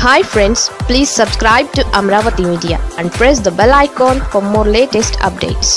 hi friends please subscribe to Amaravati media and press the bell icon for more latest updates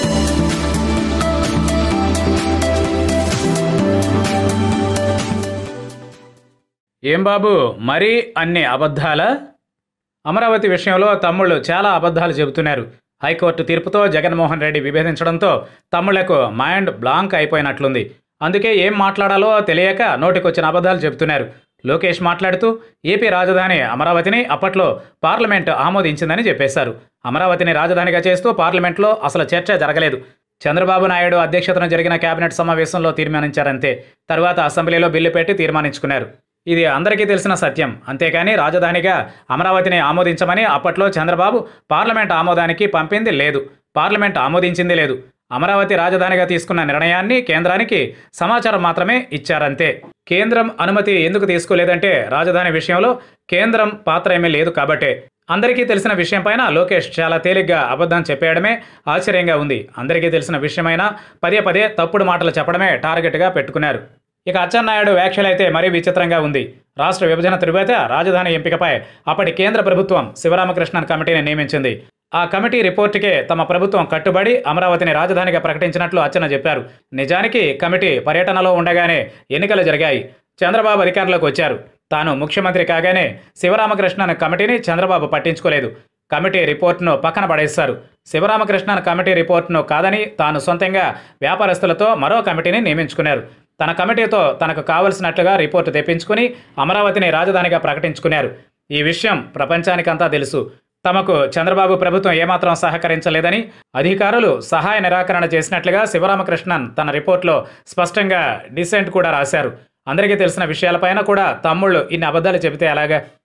ఏం బాబు మరీ అన్ని అబద్ధాలా అమరావతి విషయంలో తమ్ముళ్ళు చాలా అబద్ధాలు చెబుతున్నారు హైకోర్టు తీర్పుతో జగన్మోహన్ రెడ్డి విభేదించడంతో తమ్ముళ్లకు మైండ్ బ్లాంక్ అయిపోయినట్లుంది అందుకే ఏం మాట్లాడాలో తెలియక నోటికొచ్చిన అబద్ధాలు చెబుతున్నారు లోకేష్ మాట్లాడుతూ ఏపీ రాజధాని అమరావతిని అప్పట్లో పార్లమెంట్ ఆమోదించిందని చెప్పేశారు అమరావతిని రాజధానిగా చేస్తూ పార్లమెంట్లో అసలు చర్చ జరగలేదు చంద్రబాబు నాయుడు అధ్యక్షతన జరిగిన కేబినెట్ సమావేశంలో తీర్మానించారంతే తర్వాత అసెంబ్లీలో బిల్లు పెట్టి తీర్మానించుకున్నారు ఇది అందరికీ తెలిసిన సత్యం అంతేకాని రాజధానిగా అమరావతిని ఆమోదించమని అప్పట్లో చంద్రబాబు పార్లమెంట్ ఆమోదానికి పంపింది లేదు పార్లమెంట్ ఆమోదించింది లేదు అమరావతి రాజధానిగా తీసుకున్న నిర్ణయాన్ని కేంద్రానికి సమాచారం మాత్రమే ఇచ్చారంతే కేంద్రం అనుమతి ఎందుకు తీసుకోలేదంటే రాజధాని విషయంలో కేంద్రం పాత్ర ఏమీ లేదు కాబట్టే అందరికీ తెలిసిన విషయం పైన లోకేష్ చాలా తేలిగ్గా అబద్ధం చెప్పేయడమే ఆశ్చర్యంగా ఉంది అందరికీ తెలిసిన విషయమైనా పదే పదే తప్పుడు మాటలు చెప్పడమే టార్గెట్గా పెట్టుకున్నారు ఇక అచ్చెన్నాయుడు వ్యాఖ్యలైతే మరీ విచిత్రంగా ఉంది రాష్ట్ర విభజన తరువాత రాజధాని ఎంపికపై అప్పటి కేంద్ర ప్రభుత్వం శివరామకృష్ణన్ కమిటీని నియమించింది ఆ కమిటీ రిపోర్టుకే తమ ప్రభుత్వం కట్టుబడి అమరావతిని రాజధానిగా ప్రకటించినట్లు అచ్చెన్న చెప్పారు నిజానికి కమిటీ పర్యటనలో ఉండగానే ఎన్నికలు జరిగాయి చంద్రబాబు అధికారంలోకి వచ్చారు తాను ముఖ్యమంత్రి కాగానే శివరామకృష్ణన్ కమిటీని చంద్రబాబు పట్టించుకోలేదు కమిటీ రిపోర్ట్ను పక్కన పడేశారు శివరామకృష్ణన్ కమిటీ రిపోర్ట్ను కాదని తాను సొంతంగా వ్యాపారస్తులతో మరో కమిటీని నియమించుకున్నారు తన కమిటీతో తనకు కావలసినట్లుగా రిపోర్టు తెప్పించుకుని అమరావతిని రాజధానిగా ప్రకటించుకున్నారు ఈ విషయం ప్రపంచానికంతా తెలుసు తమకు చంద్రబాబు ప్రభుత్వం ఏమాత్రం సహకరించలేదని అధికారులు సహాయ నిరాకరణ చేసినట్లుగా శివరామకృష్ణన్ తన రిపోర్ట్లో స్పష్టంగా డిసెంట్ కూడా రాశారు అందరికీ తెలిసిన విషయాలపైన కూడా తమ్ముళ్ళు ఇన్ని అబద్ధాలు చెబితే ఎలాగా